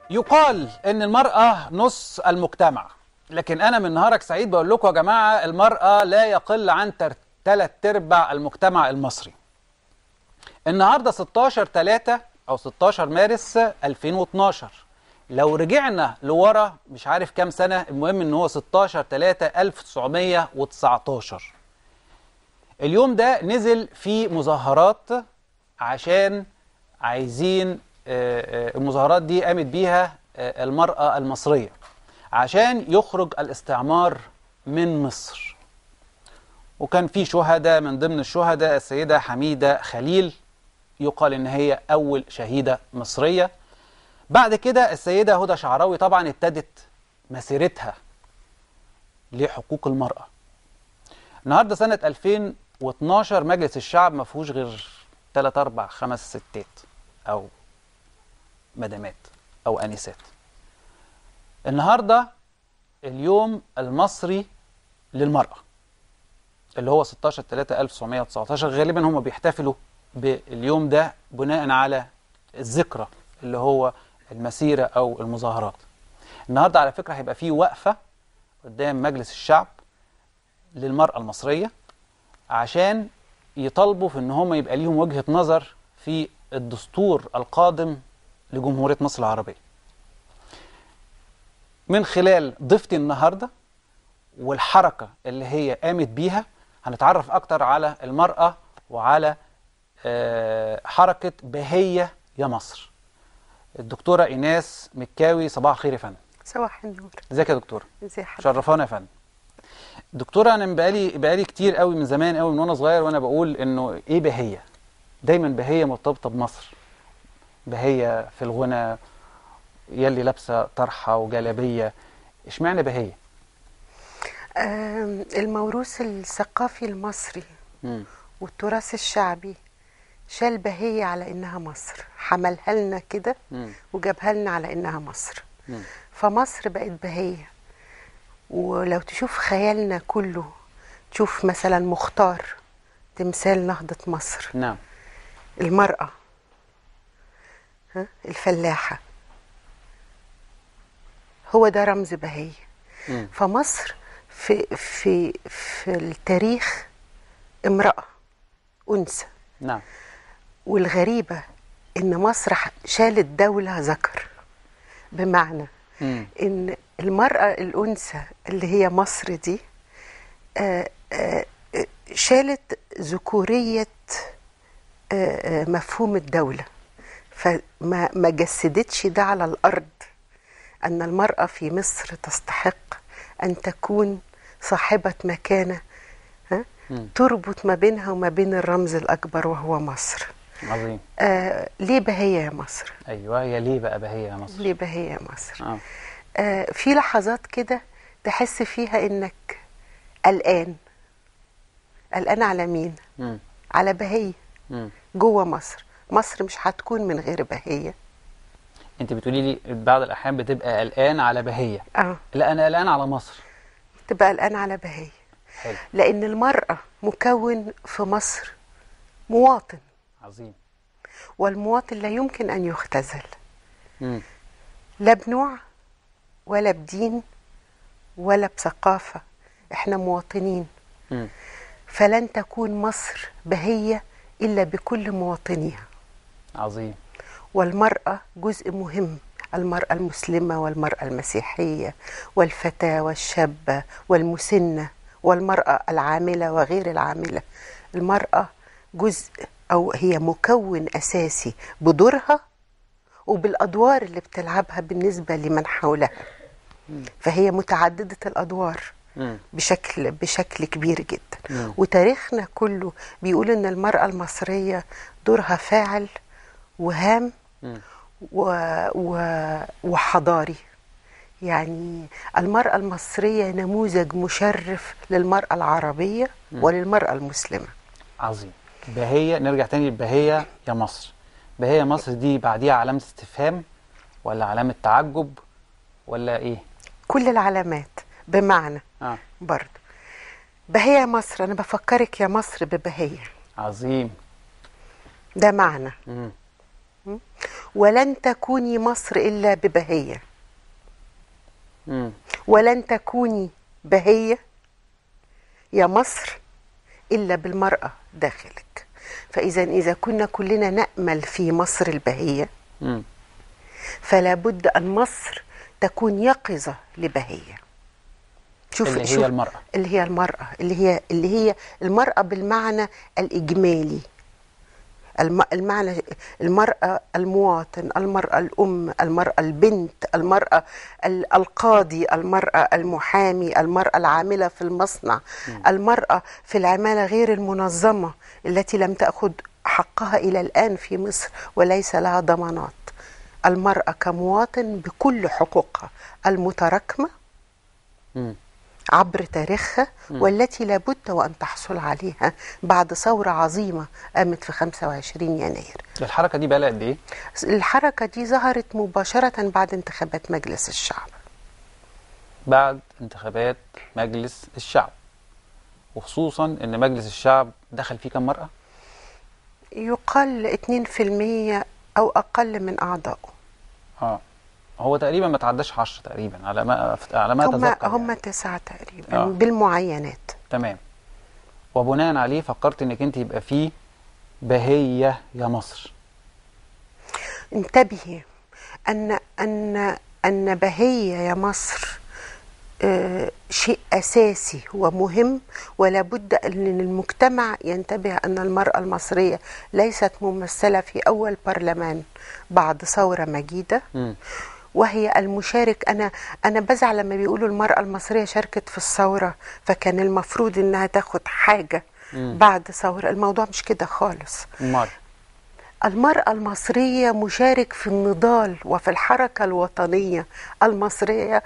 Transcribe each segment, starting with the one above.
يقال ان المرأة نص المجتمع لكن انا من نهارك سعيد بقول لكم يا جماعة المرأة لا يقل عن ثلاث ارباع المجتمع المصري النهاردة 16 3 او 16 مارس 2012 لو رجعنا لورا مش عارف كام سنة المهم ان هو 16 3 1919 اليوم ده نزل في مظاهرات عشان عايزين المظاهرات دي قامت بيها المرأة المصرية عشان يخرج الاستعمار من مصر وكان في شهداء من ضمن الشهداء السيدة حميدة خليل يقال ان هي اول شهيدة مصرية بعد كده السيدة هدى شعراوي طبعا ابتدت مسيرتها لحقوق المرأة النهاردة سنة 2012 مجلس الشعب ما فيهوش غير 3 4 5 ستات او مدامات او انسات النهارده اليوم المصري للمراه اللي هو 16 3 1919 غالبا هم بيحتفلوا باليوم ده بناء على الذكرى اللي هو المسيره او المظاهرات النهارده على فكره هيبقى فيه وقفه قدام مجلس الشعب للمراه المصريه عشان يطالبوا في ان هم يبقى ليهم وجهه نظر في الدستور القادم لجمهورية مصر العربية من خلال ضيفتي النهاردة والحركة اللي هي قامت بيها هنتعرف أكتر على المرأة وعلى حركة بهية يا مصر الدكتورة إيناس مكاوي صباح الخير يا فندم صباح النور ازيك يا دكتورة ازي حضرتك شرفانا يا فندم دكتورة أنا بقالي بقالي كتير قوي من زمان قوي من وأنا صغير وأنا بقول إنه إيه بهية دايما بهية مرتبطة بمصر بهية في الغنى يلي لابسة طرحة وجلابية اشمعنى بهية؟ الموروث الثقافي المصري مم. والتراث الشعبي شال بهية على إنها مصر حملها لنا كده مم. وجابها لنا على إنها مصر مم. فمصر بقت بهية ولو تشوف خيالنا كله تشوف مثلا مختار تمثال نهضة مصر نعم المرأة ها؟ الفلاحة هو ده رمز بهية مم. فمصر في في في التاريخ امرأة أنثى نعم والغريبة إن مصر ح- شالت دولة ذكر بمعنى مم. إن المرأة الأنثى اللي هي مصر دي آه، آه، آه، شالت ذكورية آه، آه، مفهوم الدولة فما ما جسدتش ده على الأرض أن المرأة في مصر تستحق أن تكون صاحبة مكانة ها؟ مم. تربط ما بينها وما بين الرمز الأكبر وهو مصر عظيم آه ليه بهية يا مصر؟ أيوه هي ليه بقى بهية يا مصر؟ ليه بهية يا مصر؟ آه. آه في لحظات كده تحس فيها إنك قلقان قلقان على مين؟ مم. على بهية مم. جوه مصر مصر مش هتكون من غير بهية أنت بتقولي لي بعض الأحيان بتبقى قلقان على بهية اه لا أنا قلقان على مصر تبقى قلقان على بهية حلو لأن المرأة مكون في مصر مواطن عظيم والمواطن لا يمكن أن يختزل مم. لا بنوع ولا بدين ولا بثقافة احنا مواطنين مم. فلن تكون مصر بهية إلا بكل مواطنيها عظيم والمرأة جزء مهم المرأة المسلمة والمرأة المسيحية والفتاة والشابة والمسنة والمرأة العاملة وغير العاملة المرأة جزء أو هي مكون أساسي بدورها وبالأدوار اللي بتلعبها بالنسبة لمن حولها فهي متعددة الأدوار مم. بشكل بشكل كبير جدا مم. وتاريخنا كله بيقول ان المرأة المصرية دورها فاعل وهام مم. و و وحضاري يعني المرأة المصرية نموذج مشرف للمرأة العربية وللمرأة المسلمة عظيم بهية نرجع تاني لبهية يا مصر بهية مصر دي بعديها علامة استفهام ولا علامة تعجب ولا ايه؟ كل العلامات بمعنى اه برضه بهية يا مصر أنا بفكرك يا مصر ببهية عظيم ده معنى مم. ولن تكوني مصر إلا ببهية مم. ولن تكوني بهية يا مصر إلا بالمرأة داخلك فإذا إذا كنا كلنا نأمل في مصر البهية مم. فلا بد أن مصر تكون يقظة لبهية شوف اللي هي شوف المرأة. اللي هي المرأة اللي هي اللي هي المرأة بالمعنى الإجمالي الم- المعنى المرأة المواطن المرأة الأم المرأة البنت المرأة ال- القاضي المرأة المحامي المرأة العاملة في المصنع المرأة في العمالة غير المنظمة التي لم تأخذ حقها إلى الآن في مصر وليس لها ضمانات المرأة كمواطن بكل حقوقها المتراكمة مم. عبر تاريخها والتي لابد وأن تحصل عليها بعد ثورة عظيمة قامت في 25 يناير الحركة دي بقى لها قد إيه؟ الحركة دي ظهرت مباشرة بعد انتخابات مجلس الشعب بعد انتخابات مجلس الشعب وخصوصا ان مجلس الشعب دخل فيه كم مرأة؟ يقال 2% أو أقل من أعضائه اه هو تقريبا ما تعداش 10 تقريبا على ما على ما هم اتذكر هم يعني. تسعة تقريبا آه. بالمعينات تمام وبناء عليه فكرت انك انت يبقى فيه بهية يا مصر انتبهي أن أن أن بهية يا مصر آه، شيء أساسي ومهم ولا بد أن المجتمع ينتبه أن المرأة المصرية ليست ممثلة في أول برلمان بعد ثورة مجيدة مم. وهي المشارك انا انا بزعل لما بيقولوا المراه المصريه شاركت في الثوره فكان المفروض انها تاخد حاجه مم. بعد ثوره الموضوع مش كده خالص امال المرأة المصرية مشارك في النضال وفي الحركة الوطنية المصرية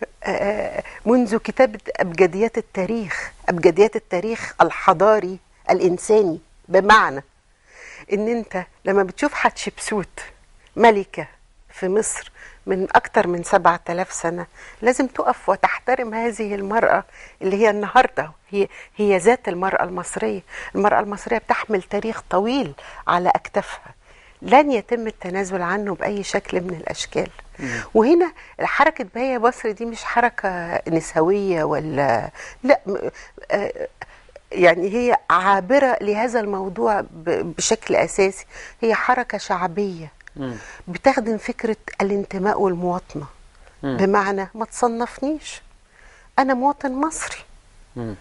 آه، منذ كتابة أبجديات التاريخ أبجديات التاريخ الحضاري الإنساني بمعنى إن أنت لما بتشوف حتشبسوت ملكة في مصر من أكثر من سبعة آلاف سنة لازم تقف وتحترم هذه المرأة اللي هي النهاردة هي, هي ذات المرأة المصرية المرأة المصرية بتحمل تاريخ طويل على أكتافها لن يتم التنازل عنه بأي شكل من الأشكال وهنا حركة بهية مصر دي مش حركة نسوية ولا لا م- آه، يعني هي عابرة لهذا الموضوع ب- بشكل أساسي هي حركة شعبية مم. بتخدم فكرة الانتماء والمواطنة مم. بمعنى ما تصنفنيش أنا مواطن مصري مم.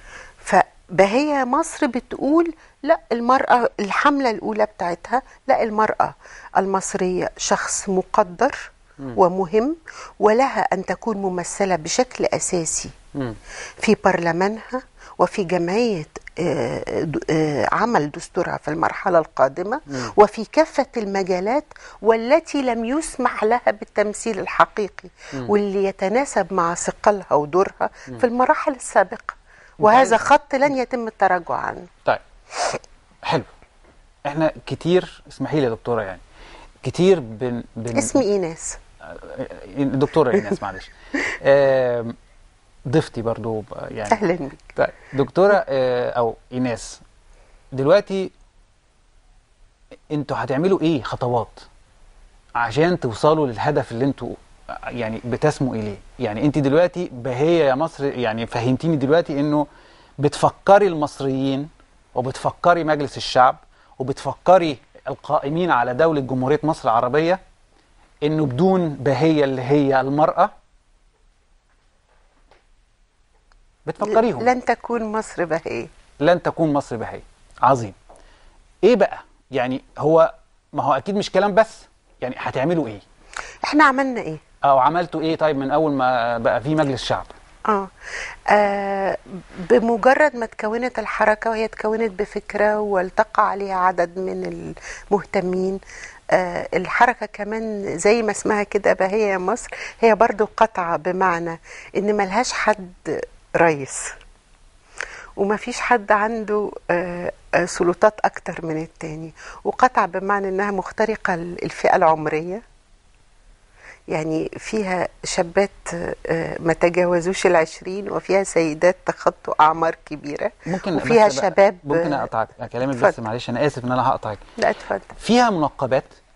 فبهية مصر بتقول لا المرأة الحملة الأولى بتاعتها لا المرأة المصرية شخص مقدر ومهم ولها أن تكون ممثلة بشكل أساسي مم. في برلمانها وفي جمعية آه، د- آه، عمل دستورها في المرحلة القادمة وفي كافة المجالات والتي لم يسمح لها بالتمثيل الحقيقي واللي يتناسب مع ثقلها ودورها في المراحل السابقة وهذا خط لن يتم التراجع عنه طيب حلو احنا كتير اسمحي لي يا دكتوره يعني كتير بن, بن اسمي إيناس دكتوره ايناس معلش آم، ضيفتي برضو ب- يعني أهلا بك طيب دكتوره آه، او ايناس دلوقتي انتوا هتعملوا ايه خطوات عشان توصلوا للهدف اللي انتوا يعني بتسموا اليه يعني انت دلوقتي بهية يا مصر يعني فهمتيني دلوقتي انه بتفكري المصريين وبتفكري مجلس الشعب وبتفكري القائمين على دولة جمهورية مصر العربية انه بدون بهية اللي هي المرأة بتفكريهم لن تكون مصر بهية لن تكون مصر بهية عظيم ايه بقى يعني هو ما هو اكيد مش كلام بس يعني هتعملوا ايه احنا عملنا ايه او عملتوا ايه طيب من اول ما بقى في مجلس شعب آه. آه بمجرد ما تكونت الحركة وهي تكونت بفكرة والتقى عليها عدد من المهتمين آه الحركة كمان زي ما اسمها كده بهية يا مصر هي برضو قطعة بمعنى ان ملهاش حد رئيس وما فيش حد عنده آه، آه، سلطات اكتر من التاني وقطع بمعنى انها مخترقة الفئة العمرية يعني فيها شابات آه، ما تجاوزوش العشرين وفيها سيدات تخطوا أعمار كبيرة ممكن وفيها بس بقى- شباب ممكن آه، اقطعك كلامك بس اتفضل. معلش انا اسف ان انا هقطعك لا اتفضل فيها منقبات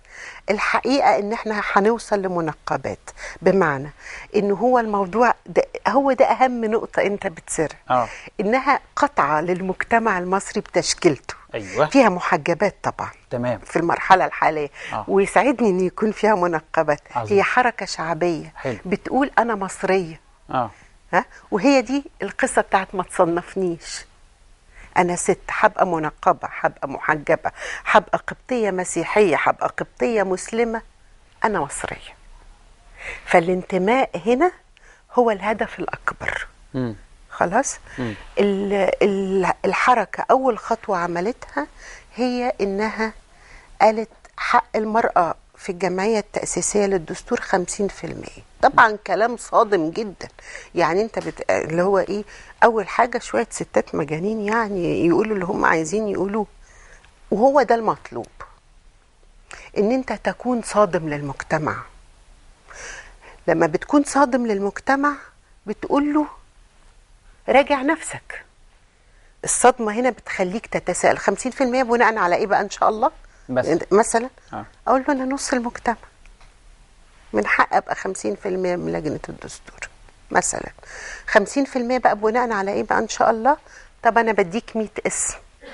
الحقيقه ان احنا هنوصل لمنقبات بمعنى ان هو الموضوع ده هو ده اهم نقطه انت بتسرها اه انها قطعه للمجتمع المصري بتشكيلته ايوه فيها محجبات طبعا تمام في المرحلة الحالية آه. ويسعدني أن يكون فيها منقبات عظيم. هي حركة شعبية حلو. بتقول أنا مصرية اه ها وهي دي القصة بتاعت ما تصنفنيش أنا ست هبقى منقبة هبقى محجبة هبقى قبطية مسيحية هبقى قبطية مسلمة أنا مصرية فالانتماء هنا هو الهدف الأكبر امم خلاص مم. ال- ال- الحركة أول خطوة عملتها هي إنها قالت حق المرأة في الجمعية التأسيسية للدستور 50% طبعا كلام صادم جدا يعني انت بت... اللي هو ايه اول حاجة شوية ستات مجانين يعني يقولوا اللي هم عايزين يقولوه وهو ده المطلوب ان انت تكون صادم للمجتمع لما بتكون صادم للمجتمع بتقول له راجع نفسك الصدمة هنا بتخليك تتساءل 50% بناء على ايه بقى ان شاء الله بس. مثلا اه اقول له انا نص المجتمع من حق ابقى 50% من لجنة الدستور مثلا 50% بقى بناء على ايه بقى ان شاء الله طب انا بديك 100 اسم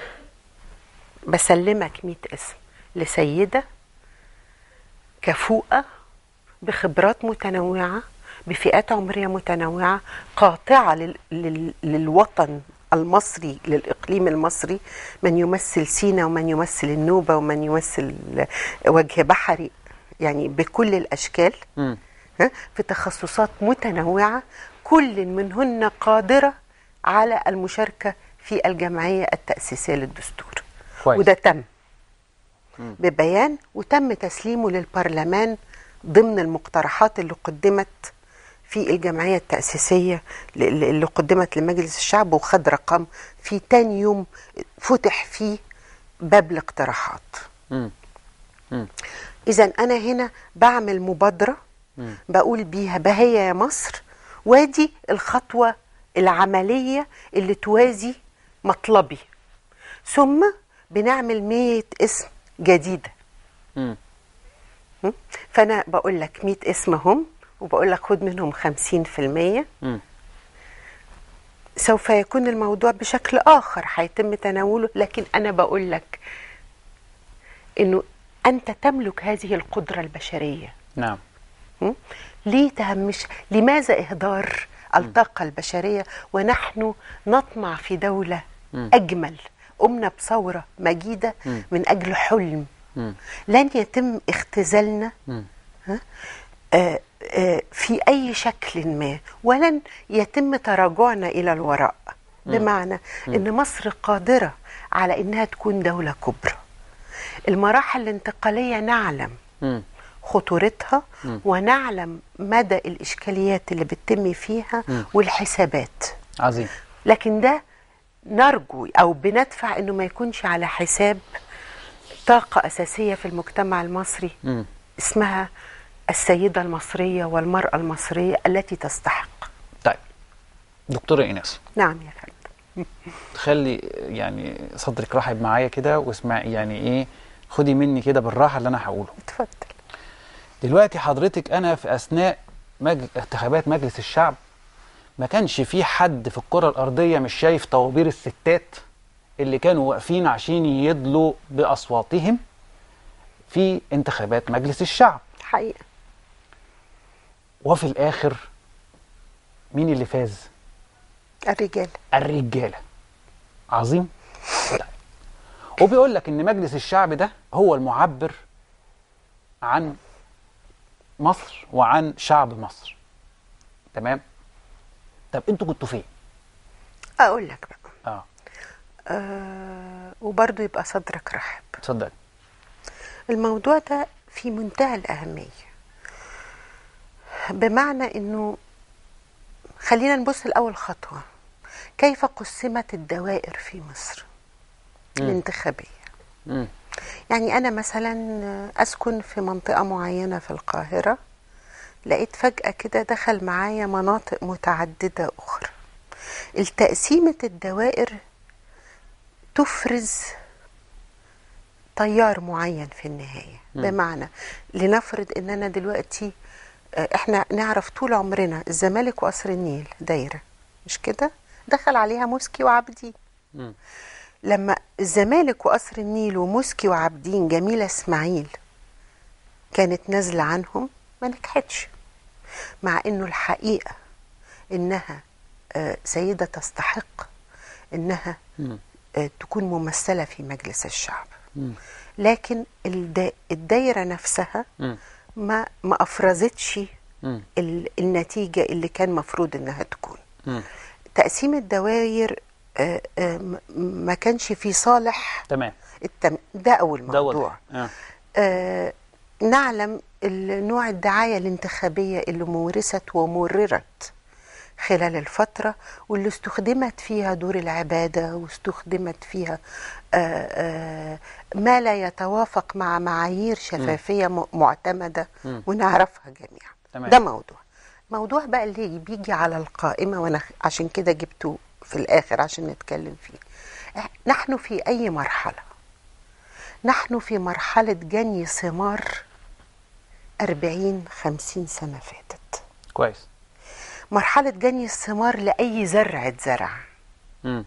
بسلمك 100 اسم لسيدة كفوءة بخبرات متنوعة بفئات عمرية متنوعة قاطعة لل... لل... للوطن المصري للإقليم المصري من يمثل سينا ومن يمثل النوبة ومن يمثل وجه بحري يعني بكل الأشكال امم ها، في تخصصات متنوعة كل منهن قادرة على المشاركة في الجمعية التأسيسية للدستور كويس. وده تم ببيان وتم تسليمه للبرلمان ضمن المقترحات اللي قدمت في الجمعية التأسيسية اللي اللي قدمت لمجلس الشعب وخد رقم في تاني يوم فتح فيه باب الاقتراحات امم امم إذا أنا هنا بعمل مبادرة بقول بيها بهية يا مصر وادي الخطوة العملية اللي توازي مطلبي ثم بنعمل مية اسم جديدة امم م? فأنا بقول لك مية اسم هم وبقول لك خد منهم خمسين في المية امم سوف يكون الموضوع بشكل آخر هيتم تناوله لكن أنا بقول لك إنه أنت تملك هذه القدرة البشرية نعم م? ليه تهمش لماذا إهدار الطاقة البشرية ونحن نطمع في دولة أجمل قمنا بثورة مجيدة من أجل حلم مم. لن يتم اختزالنا مم. ها؟ آه، آه، في أي شكل ما ولن يتم تراجعنا إلى الوراء بمعنى أن مصر قادرة على أنها تكون دولة كبرى المراحل الانتقالية نعلم امم خطورتها ونعلم مدى الإشكاليات اللي بتتم فيها والحسابات عظيم لكن ده نرجو أو بندفع أنه ما يكونش على حساب طاقة أساسية في المجتمع المصري امم اسمها السيدة المصرية والمرأة المصرية التي تستحق طيب دكتورة إيناس نعم يا فندم خلي يعني صدرك رحب معايا كده واسمعي يعني ايه خدي مني كده بالراحه اللي انا هقوله اتفضل دلوقتي حضرتك انا في اثناء مج... انتخابات مجلس الشعب ما كانش في حد في الكره الارضيه مش شايف طوابير الستات اللي كانوا واقفين عشان يدلوا باصواتهم في انتخابات مجلس الشعب حقيقة وفي الاخر مين اللي فاز الرجال الرجاله عظيم طيب. وبيقول لك ان مجلس الشعب ده هو المعبر عن مصر وعن شعب مصر تمام طب انتوا كنتوا فين أقول لك بقى اه آه وبرضه يبقى صدرك رحب تصدق الموضوع ده في منتهى الأهمية بمعنى أنه خلينا نبص لأول خطوة كيف قسمت الدوائر في مصر الانتخابية مم. يعني أنا مثلا أسكن في منطقة معينة في القاهرة لقيت فجأة كده دخل معايا مناطق متعددة أخرى التقسيمة الدوائر تفرز تيار معين في النهايه بمعنى لنفرض ان انا دلوقتي آه، احنا نعرف طول عمرنا الزمالك وقصر النيل دايره مش كده دخل عليها موسكي وعابدين مم. لما الزمالك وقصر النيل وموسكي وعابدين جميله اسماعيل كانت نازله عنهم ما نجحتش مع انه الحقيقه انها آه، سيده تستحق انها مم. آه، تكون ممثله في مجلس الشعب مم. لكن الدا- الدايره نفسها مم. ما ما افرزتش مم. ال- النتيجه اللي كان مفروض انها تكون مم. تقسيم الدوائر آه، آه، م- ما كانش في صالح تمام التم... ده اول ده موضوع واضح. آه. آه نعلم ال- نوع الدعاية الانتخابية اللي مورست ومررت خلال الفترة واللي استخدمت فيها دور العبادة واستخدمت فيها آه آه ما لا يتوافق مع معايير شفافية م- معتمدة مم. ونعرفها جميعا تمام. ده موضوع موضوع بقى اللي بيجي على القائمة وأنا عشان كده جبته في الآخر عشان نتكلم فيه إح- نحن في أي مرحلة نحن في مرحلة جني ثمار أربعين خمسين سنة فاتت كويس مرحلة جني الثمار لأي زرع اتزرع مم.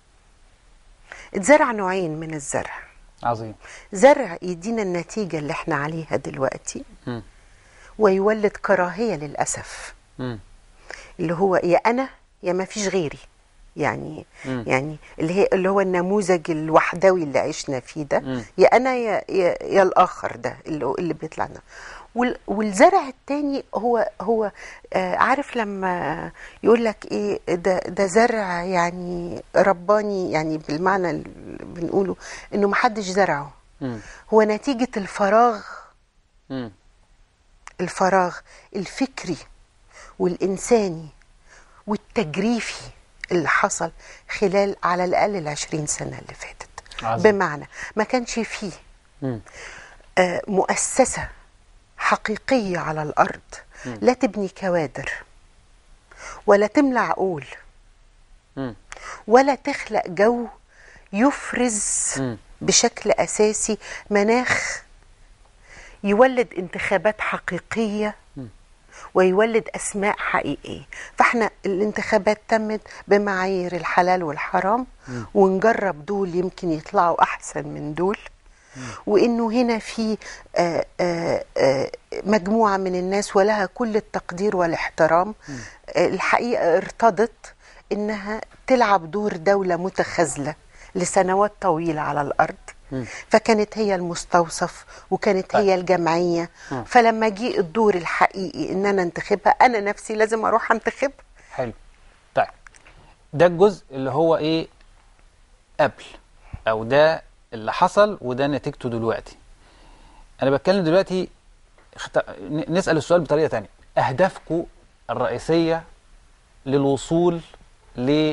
اتزرع نوعين من الزرع عظيم زرع يدينا النتيجة اللي احنا عليها دلوقتي مم. ويولد كراهية للأسف مم. اللي هو يا أنا يا ما فيش غيري يعني مم. يعني اللي هي اللي هو النموذج الوحدوي اللي عشنا فيه ده مم. يا انا يا يا, يا الاخر ده اللي اللي بيطلع لنا وال والزرع التاني هو هو آه عارف لما يقول لك ايه ده ده زرع يعني رباني يعني بالمعنى اللي بنقوله انه ما حدش زرعه مم. هو نتيجة الفراغ مم. الفراغ الفكري والإنساني والتجريفي اللي حصل خلال على الأقل العشرين سنة اللي فاتت عظيم. بمعنى ما كانش فيه مم. آه، مؤسسة حقيقية على الأرض لا تبني كوادر ولا تملى عقول مم. ولا تخلق جو يفرز مم. بشكل أساسي مناخ يولد انتخابات حقيقية ويولد أسماء حقيقية فاحنا الانتخابات تمت بمعايير الحلال والحرام ونجرب دول يمكن يطلعوا أحسن من دول وانه هنا في آه، آه، آه، مجموعه من الناس ولها كل التقدير والاحترام آه، الحقيقه ارتضت انها تلعب دور دوله متخاذله لسنوات طويله على الارض فكانت هي المستوصف وكانت طيب. هي الجمعيه فلما جه الدور الحقيقي ان انا انتخبها انا نفسي لازم اروح انتخبها حلو طيب ده الجزء اللي هو ايه قبل او ده اللي حصل وده نتيجته دلوقتي انا بتكلم دلوقتي اخت... ن- نسأل السؤال بطريقة تانية اهدافكم الرئيسية للوصول ل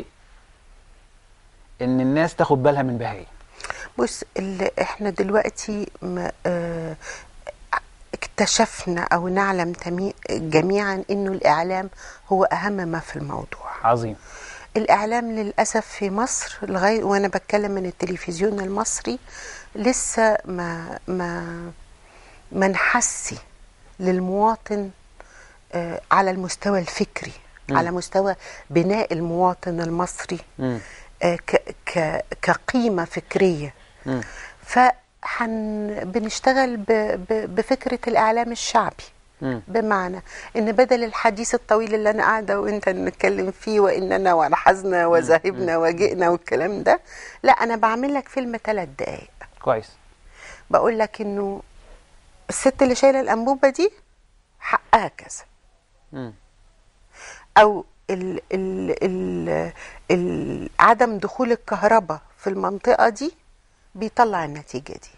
ان الناس تاخد بالها من بهاية بص اللي احنا دلوقتي ما اه اكتشفنا او نعلم تمي- جميعا انه الاعلام هو اهم ما في الموضوع عظيم الاعلام للاسف في مصر لغايه وانا بتكلم من التلفزيون المصري لسه ما ما ما نحسي للمواطن آه، على المستوى الفكري على مستوى بناء المواطن المصري مم. آه، ك- ك- كقيمه فكريه مم. فحن بنشتغل ب- ب- بفكره الاعلام الشعبي مم. بمعنى ان بدل الحديث الطويل اللي انا قاعده وانت نتكلم فيه واننا ولحظنا وذهبنا وجئنا والكلام ده لا انا بعمل لك فيلم ثلاث دقائق كويس بقول لك انه الست اللي شايله الانبوبه دي حقها كذا مم. او ال ال ال ال عدم دخول الكهرباء في المنطقه دي بيطلع النتيجه دي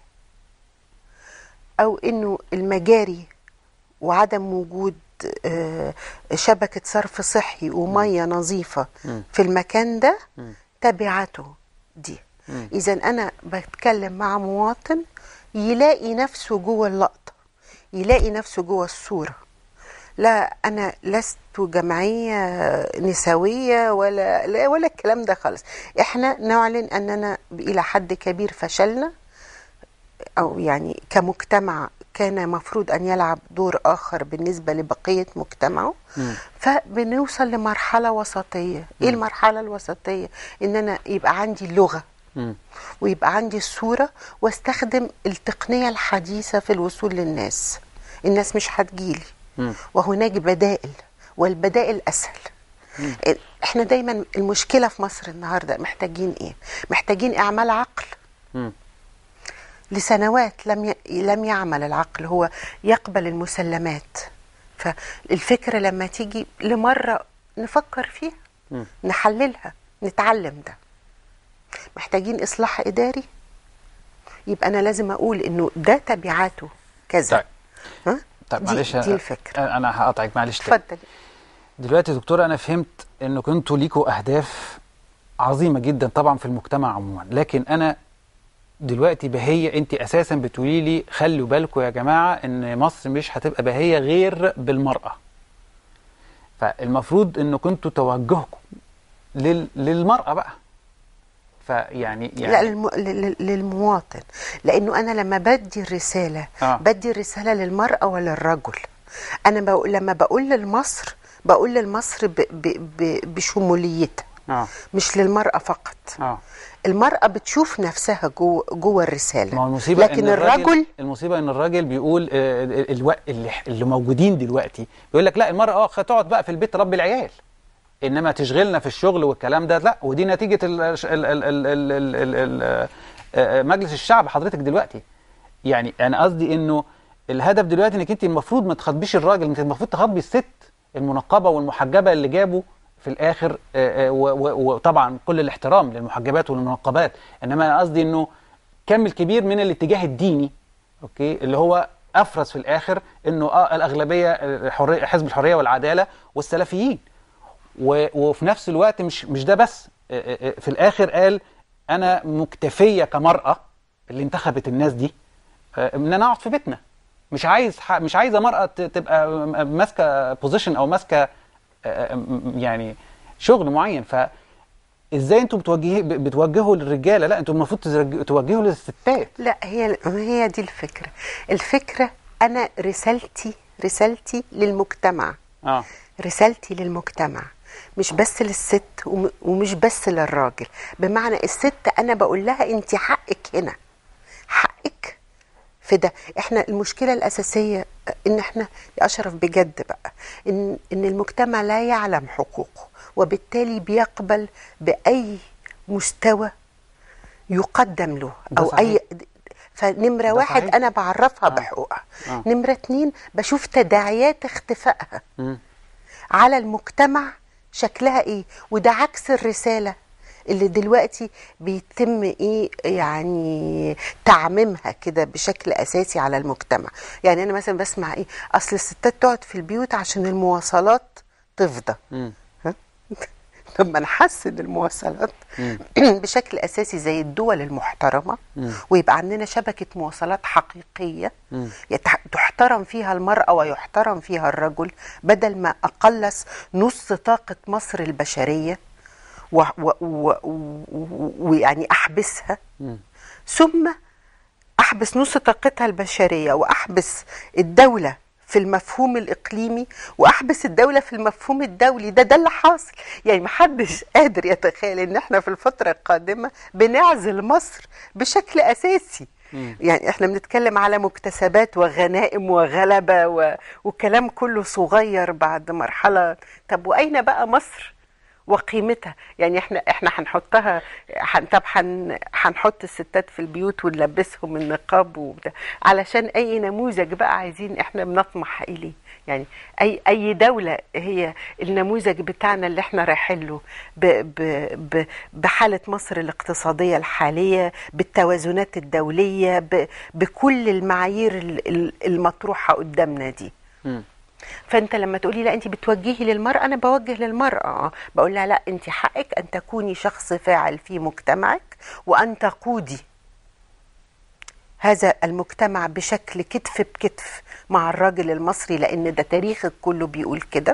او انه المجاري وعدم وجود آه، شبكه صرف صحي وميه نظيفه في المكان ده تبعته دي اذا انا بتكلم مع مواطن يلاقي نفسه جوه اللقطه يلاقي نفسه جوه الصوره لا انا لست جمعيه نسويه ولا لا ولا الكلام ده خالص احنا نعلن اننا الى حد كبير فشلنا او يعني كمجتمع كان مفروض ان يلعب دور اخر بالنسبه لبقيه مجتمعه مم. فبنوصل لمرحله وسطيه ايه المرحله الوسطيه ان انا يبقى عندي اللغه مم. ويبقى عندي الصورة واستخدم التقنية الحديثة في الوصول للناس الناس مش هتجيلي مم. وهناك بدائل والبدائل أسهل احنا دايما المشكلة في مصر النهاردة محتاجين ايه محتاجين اعمال عقل مم. لسنوات لم ي... لم يعمل العقل هو يقبل المسلمات فالفكرة لما تيجي لمرة نفكر فيها مم. نحللها نتعلم ده محتاجين إصلاح إداري يبقى أنا لازم أقول إنه ده تبعاته كذا طيب ها؟ طيب دي, معلش دي الفكرة انا هقطعك معلش تاني. اتفضل دلوقتي يا دكتور انا فهمت انكم انتوا ليكوا اهداف عظيمه جدا طبعا في المجتمع عموما لكن انا دلوقتي بهيه انت اساسا بتقولي لي خلوا بالكم يا جماعه ان مصر مش هتبقى بهيه غير بالمراه فالمفروض انكم انتوا توجهكم لل... للمراه بقى فيعني يعني لا للم... لل- للمواطن لانه انا لما بدي الرساله آه. بدي الرساله للمراه ولا للرجل انا بقول لما بقول لمصر بقول لمصر ب... ب... ب... بشموليتها اه مش للمراه فقط اه المراه بتشوف نفسها جوه جوه الرساله ما هو المصيبه لكن إن الرجل المصيبه ان الراجل بيقول آه، ال- الو... اللي, اللي موجودين دلوقتي بيقول لك لا المراه اه تقعد بقى في البيت تربي العيال انما تشغلنا في الشغل والكلام ده لا ودي نتيجه ال... ال... ال... ال... ال... ال... ال... ال... آه، مجلس الشعب حضرتك دلوقتي يعني انا قصدي انه الهدف دلوقتي انك انت المفروض ما تخاطبيش الراجل انت المفروض تخاطبي الست المنقبه والمحجبه اللي جابوا في الاخر آه، آه، و- و- وطبعا كل الاحترام للمحجبات والمنقبات انما انا قصدي انه كم الكبير من الاتجاه الديني اوكي اللي هو افرز في الاخر انه اه الاغلبيه الحريه حزب الحريه والعداله والسلفيين و- وفي نفس الوقت مش مش ده بس آه، آه، آه، في الاخر قال انا مكتفيه كمراه اللي انتخبت الناس دي آه، ان انا اقعد في بيتنا مش عايز ح- مش عايزه مراه ت- تبقى م- ماسكه بوزيشن او ماسكه آه، آه، م- يعني شغل معين ف ازاي انتوا بتوجهي ب- بتوجهوا للرجاله لا انتوا المفروض تزرج- توجهوا للستات لا هي هي دي الفكره الفكره انا رسالتي رسالتي للمجتمع اه رسالتي للمجتمع مش بس للست وم- ومش بس للراجل بمعنى الست انا بقول لها انت حقك هنا حقك في ده احنا المشكله الاساسيه ان احنا يا اشرف بجد بقى ان ان المجتمع لا يعلم حقوقه وبالتالي بيقبل باي مستوى يقدم له ده او صحيح. اي فنمره ده واحد صحيح. انا بعرفها آه. بحقوقها آه. نمره اتنين بشوف تداعيات اختفائها مم. على المجتمع شكلها ايه وده عكس الرساله اللي دلوقتي بيتم ايه يعني تعميمها كده بشكل اساسي على المجتمع يعني انا مثلا بسمع ايه اصل الستات تقعد في البيوت عشان المواصلات تفضى مم. لما نحسن المواصلات مم. بشكل اساسي زي الدول المحترمه مم. ويبقى عندنا شبكه مواصلات حقيقيه مم. يتح- تحترم فيها المراه ويحترم فيها الرجل بدل ما اقلص نص طاقه مصر البشريه و- و- و- و- ويعني احبسها مم. ثم احبس نص طاقتها البشريه واحبس الدوله في المفهوم الاقليمي واحبس الدوله في المفهوم الدولي ده ده اللي حاصل يعني محدش قادر يتخيل ان احنا في الفتره القادمه بنعزل مصر بشكل اساسي مم. يعني احنا بنتكلم على مكتسبات وغنائم وغلبه و... وكلام كله صغير بعد مرحله طب واين بقى مصر وقيمتها يعني احنا احنا هنحطها حن طب حن هنحط الستات في البيوت ونلبسهم النقاب وبتاع علشان اي نموذج بقى عايزين احنا بنطمح اليه يعني اي اي دوله هي النموذج بتاعنا اللي احنا رايحين له ب ب ب بحاله مصر الاقتصاديه الحاليه بالتوازنات الدوليه ب بكل المعايير ال- ال- المطروحه قدامنا دي مم. فانت لما تقولي لا انت بتوجهي للمراه انا بوجه للمراه بقول لها لا انت حقك ان تكوني شخص فاعل في مجتمعك وان تقودي هذا المجتمع بشكل كتف بكتف مع الراجل المصري لان ده تاريخك كله بيقول كده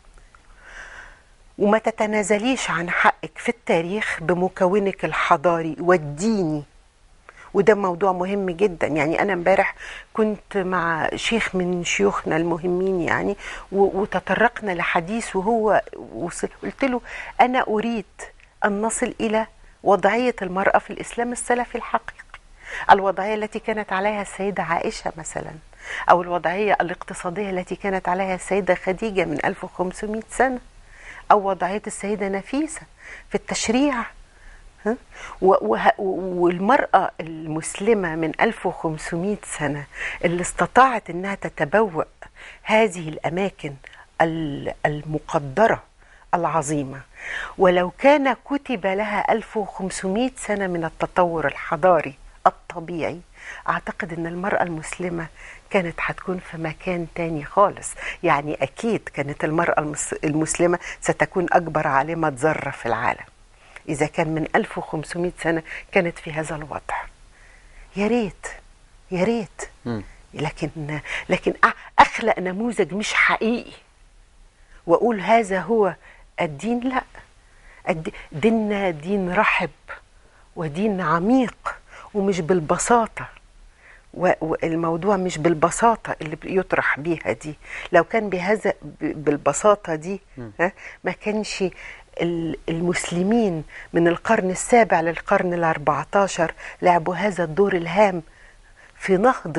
وما تتنازليش عن حقك في التاريخ بمكونك الحضاري والديني وده موضوع مهم جدا يعني انا امبارح كنت مع شيخ من شيوخنا المهمين يعني و- وتطرقنا لحديث وهو وصل قلت له انا اريد ان نصل الى وضعيه المراه في الاسلام السلفي الحقيقي الوضعيه التي كانت عليها السيده عائشه مثلا او الوضعيه الاقتصاديه التي كانت عليها السيده خديجه من 1500 سنه او وضعيه السيده نفيسه في التشريع ها؟ و- وه- والمرأة المسلمة من 1500 سنة اللي استطاعت أنها تتبوأ هذه الأماكن ال- المقدرة العظيمة ولو كان كتب لها 1500 سنة من التطور الحضاري الطبيعي أعتقد أن المرأة المسلمة كانت هتكون في مكان تاني خالص يعني أكيد كانت المرأة المس- المسلمة ستكون أكبر عالمة ذرة في العالم إذا كان من 1500 سنة كانت في هذا الوضع يا ريت يا ريت مم. لكن لكن أ- أخلق نموذج مش حقيقي وأقول هذا هو الدين لا الد- ديننا دين رحب ودين عميق ومش بالبساطة و- والموضوع مش بالبساطة اللي يطرح بيها دي لو كان بهذا ب- بالبساطة دي ها ما كانش ال- المسلمين من القرن السابع للقرن الأربعتاشر لعبوا هذا الدور الهام في نهضة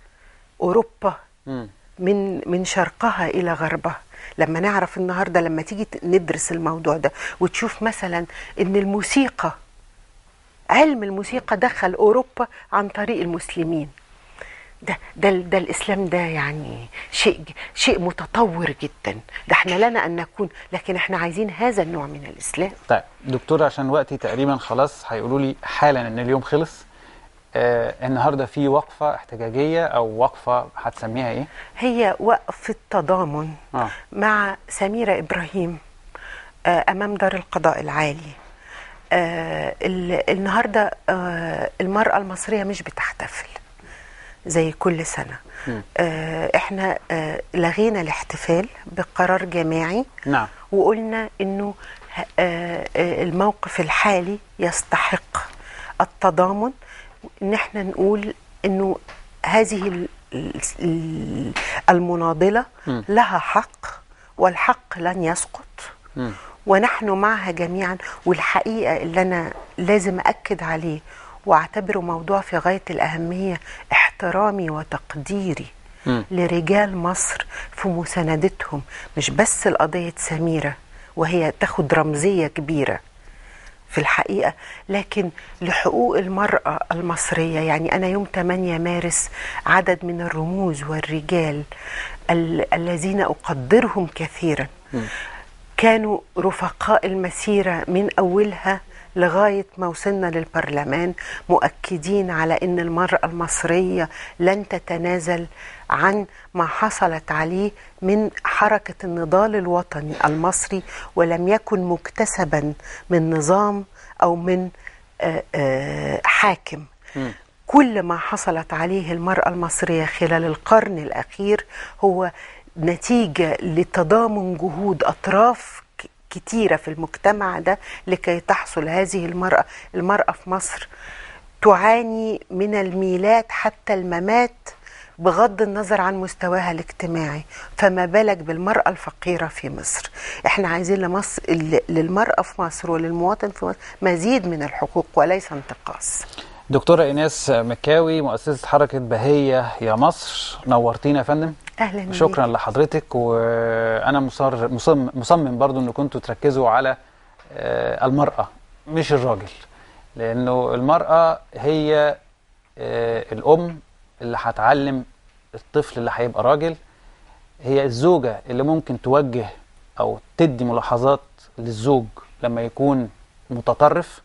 أوروبا مم. من من شرقها الى غربها لما نعرف النهارده لما تيجي ت- ندرس الموضوع ده وتشوف مثلا ان الموسيقى علم الموسيقى دخل اوروبا عن طريق المسلمين ده ده ده الاسلام ده يعني شيء ج- شيء متطور جدا ده احنا لنا ان نكون لكن احنا عايزين هذا النوع من الاسلام طيب دكتور عشان وقتي تقريبا خلاص هيقولوا لي حالا ان اليوم خلص آه النهارده في وقفه احتجاجيه او وقفه هتسميها ايه؟ هي وقف التضامن اه مع سميرة إبراهيم آه، أمام دار القضاء العالي آه، ال- النهاردة آه، المرأة المصرية مش بتحتفل زي كل سنة مم. آه، احنا آه، لغينا الاحتفال بقرار جماعي نعم وقلنا انه ه- آه، آه، الموقف الحالي يستحق التضامن ان احنا نقول انه هذه ال- ال- المناضله مم. لها حق والحق لن يسقط مم. ونحن معها جميعا والحقيقه اللي انا لازم اكد عليه واعتبره موضوع في غايه الاهميه احترامي وتقديري مم. لرجال مصر في مساندتهم مش بس لقضيه سميره وهي تاخد رمزيه كبيره في الحقيقه لكن لحقوق المراه المصريه يعني انا يوم 8 مارس عدد من الرموز والرجال ال- الذين اقدرهم كثيرا كانوا رفقاء المسيره من اولها لغايه ما وصلنا للبرلمان مؤكدين على ان المراه المصريه لن تتنازل عن ما حصلت عليه من حركه النضال الوطني المصري ولم يكن مكتسبا من نظام او من آه، آه، حاكم كل ما حصلت عليه المرأة المصرية خلال القرن الأخير هو نتيجة لتضامن جهود أطراف ك- كتيرة في المجتمع ده لكي تحصل هذه المرأة المرأة في مصر تعاني من الميلاد حتى الممات بغض النظر عن مستواها الاجتماعي فما بالك بالمرأة الفقيرة في مصر احنا عايزين لمصر ل- للمرأة في مصر وللمواطن في مصر مزيد من الحقوق وليس انتقاص دكتورة إيناس مكاوي مؤسسة حركة بهية يا مصر نورتينا يا فندم اهلا بيك. شكرا لحضرتك وانا مصر مصمم, مصمم برضو ان كنتوا تركزوا على آه، المرأة مش الراجل لانه المرأة هي آه، الام اللي هتعلم الطفل اللي هيبقى راجل هي الزوجة اللي ممكن توجه او تدي ملاحظات للزوج لما يكون متطرف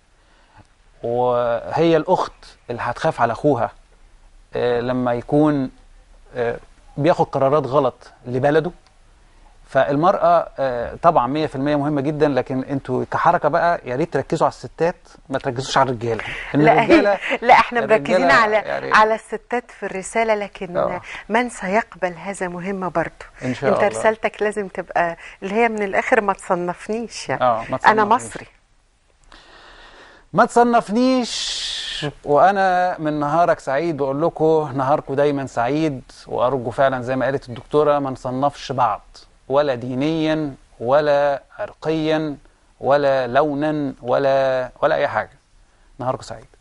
وهي الاخت اللي هتخاف على اخوها آه، لما يكون آه، بياخد قرارات غلط لبلده فالمرأة آه، طبعا 100% مهمة جدا لكن انتوا كحركة بقى يا ريت تركزوا على الستات ما تركزوش على الرجالة إن لا الرجالة- لا احنا مركزين الرجالة على يعني- على الستات في الرساله لكن آه. من سيقبل هذا مهمه برضه إن شاء انت الله. رسالتك لازم تبقى اللي هي من الاخر ما تصنفنيش يعني آه، ما انا تصنفنيش. مصري ما تصنفنيش وانا من نهارك سعيد بقول لكم نهاركم دايما سعيد وارجو فعلا زي ما قالت الدكتوره ما نصنفش بعض ولا دينيا ولا عرقيا ولا لونا ولا ولا اي حاجه نهاركم سعيد